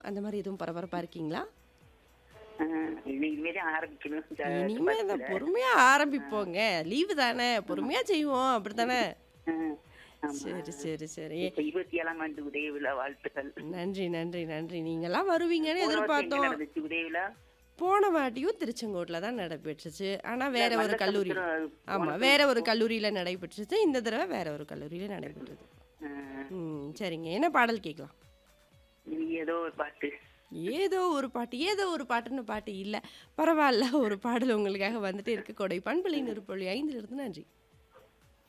அந்த மாதிரி எதுவும் பரபரப்பா இருக்கீங்களா? ஆ, இனி இனிமேதான் ஆரம்பிக்கணும் இந்த இனிமே தான் பஸ்ல. பொறுமையா ஆரம்பிப்போங்க. லீவு தானே பொறுமையா செய்வோம் அப்படித்தானே? ஆ, ஆமா. சரி, சரி, சரி. இப்ப இருபத்தி ஏழாம் ஆண்டு உதய விழா வாழ்த்துக்கள் நன்றி, நன்றி, நன்றி. நீங்கலாம் வருவீங்கன்னு போன வருஷம் எங்க எதிர்பார்த்தோம். நடந்துச்சு உதய விழா போன வாட்டியும் திருச்செங்கோட்ல தான் நடைபெற்றுச்சு. ஆனா வேற இல்ல, ஒரு கல்லூரி. மல்லசமுத்திரம் ஆமா, போன வேற ஒரு வருஷம். கல்லூரியில நடைபெற்றுச்சு. இந்த தடவை வேற ஒரு கல்லூரியில நடைபெற்றது. ஆ, ம், சரிங்க. என்ன பாடல் கேட்கலாம்? இது ஏதோ ஒரு பாட்டு ஏதோ ஒரு பாட்டு ஏதோ ஒரு பாட்டுன்னு பாட்டு இல்ல. பரவாயில்ல ஒரு பாடல் உங்களுக்காக வந்துட்டே இருக்கு. கொடை பண்பலை நூறு புள்ளி ஐந்திலிருந்து நன்றி.